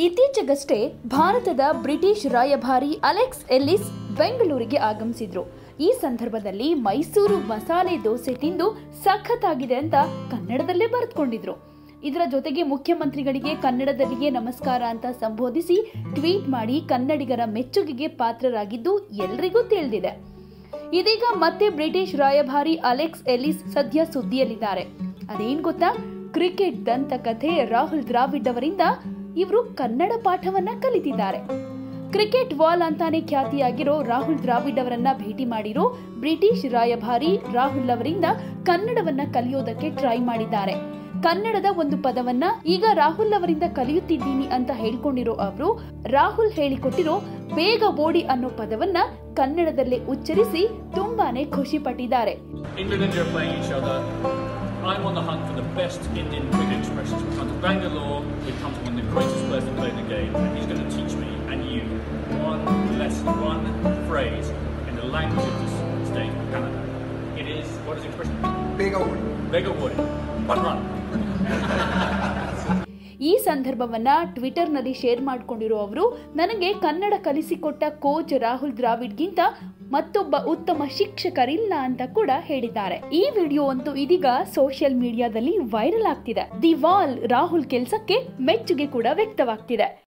ಇತ್ತೀಚೆಗಷ್ಟೇ ಭಾರತದ ಬ್ರಿಟಿಷ್ ರಾಯಭಾರಿ ಅಲೆಕ್ಸ್ ಎಲ್ಲಿಸ್ ಬೆಂಗಳೂರಿಗೆ ಆಗಮಿಸಿದ್ರು ಈ ಸಂದರ್ಭದಲ್ಲಿ ಮೈಸೂರು ಮಸಾಲೆ ದೋಸೆ ತಿಂದು ಸಖತ್ತಾಗಿದೆ ಅಂತ ಕನ್ನಡದಲ್ಲೇ ಬರೆದುಕೊಂಡಿದ್ರು ಇದರ ಜೊತೆಗೆ ಮುಖ್ಯಮಂತ್ರಿಗಳಿಗೆ ಕನ್ನಡದಲ್ಲಿಯೇ ನಮಸ್ಕಾರ ಅಂತ ಸಂಬೋಧಿಸಿ ಟ್ವೀಟ್ ಮಾಡಿ ಕನ್ನಡಿಗರ ಮೆಚ್ಚುಗೆಗೆ ಪಾತ್ರರಾಗಿದ್ದು ಎಲ್ರಿಗೂ ತಿಳಿದಿದೆ ಇದೀಗ ಮತ್ತೆ ಬ್ರಿಟಿಷ್ ರಾಯಭಾರಿ ಅಲೆಕ್ಸ್ ಎಲಿಸ್ ಸದ್ಯ ಸುದ್ದಿಯಲ್ಲಿದ್ದಾರೆ ಅದೇನ್ ಗೊತ್ತಾ ಕ್ರಿಕೆಟ್ ದಂತಕಥೆ ರಾಹುಲ್ ದ್ರಾವಿಡ್ ಅವರಿಂದ ಇವರು ಕನ್ನಡ ಪಾಠವನ್ನ ಕಲಿತಿದ್ದಾರೆ ಕ್ರಿಕೆಟ್ ವಾಲ್ ಅಂತಾನೆ ಖ್ಯಾತಿಯಾಗಿರೋ ರಾಹುಲ್ ದ್ರಾವಿಡ್ ಅವರನ್ನ ಭೇಟಿ ಮಾಡಿರೋ ಬ್ರಿಟಿಷ್ ರಾಯಭಾರಿ ರಾಹುಲ್ ಅವರಿಂದ ಕನ್ನಡವನ್ನ ಕಲಿಯೋದಕ್ಕೆ ಟ್ರೈ ಮಾಡಿದ್ದಾರೆ ಕನ್ನಡದ ಒಂದು ಪದವನ್ನ ಈಗ ರಾಹುಲ್ ಅವರಿಂದ ಕಲಿಯುತ್ತಿದ್ದೀನಿ ಅಂತ ಹೇಳ್ಕೊಂಡಿರೋ ಅವರು ರಾಹುಲ್ ಹೇಳಿಕೊಟ್ಟಿರೋ ಬೇಗ ಓಡಿ ಅನ್ನೋ ಪದವನ್ನ ಕನ್ನಡದಲ್ಲೇ ಉಚ್ಚರಿಸಿ ತುಂಬಾನೇ ಖುಷಿ ಪಟ್ಟಿದ್ದಾರೆ England and India are playing each other. I'm on the hunt for the best Indian cricket expressions. We've come to Bangalore, we've come to one of the greatest players to play the game, and he's going to teach me and you one lesson, one phrase in the language of this state of Canada. It is, what is the expression? ಬೇಗ ಓಡಿ Beg of wood, but run. ಈ ಸಂದರ್ಭವನ್ನ ಟ್ವಿಟರ್ನಲ್ಲಿ share ಮಾಡಿಕೊಂಡಿರೋ ಅವರು ನನಗೆ ಕನ್ನಡ ಕಲಿಸಿಕೊಟ್ಟ coach Rahul ದ್ರಾವಿಡ್ಗಿಂತ ಮತ್ತೊಬ್ಬ ಉತ್ತಮ ಶಿಕ್ಷಕರಿಲ್ಲ ಅಂತ ಕೂಡ ಹೇಳಿದ್ದಾರೆ ಈ ವಿಡಿಯೋ ಅಂತೂ ಇದೀಗ ಸೋಷಿಯಲ್ ಮೀಡಿಯಾದಲ್ಲಿ ವೈರಲ್ ಆಗ್ತಿದೆ ದಿ ವಾಲ್ ರಾಹುಲ್ ಕೆಲಸಕ್ಕೆ ಮೆಚ್ಚುಗೆ ಕೂಡ ವ್ಯಕ್ತವಾಗ್ತಿದೆ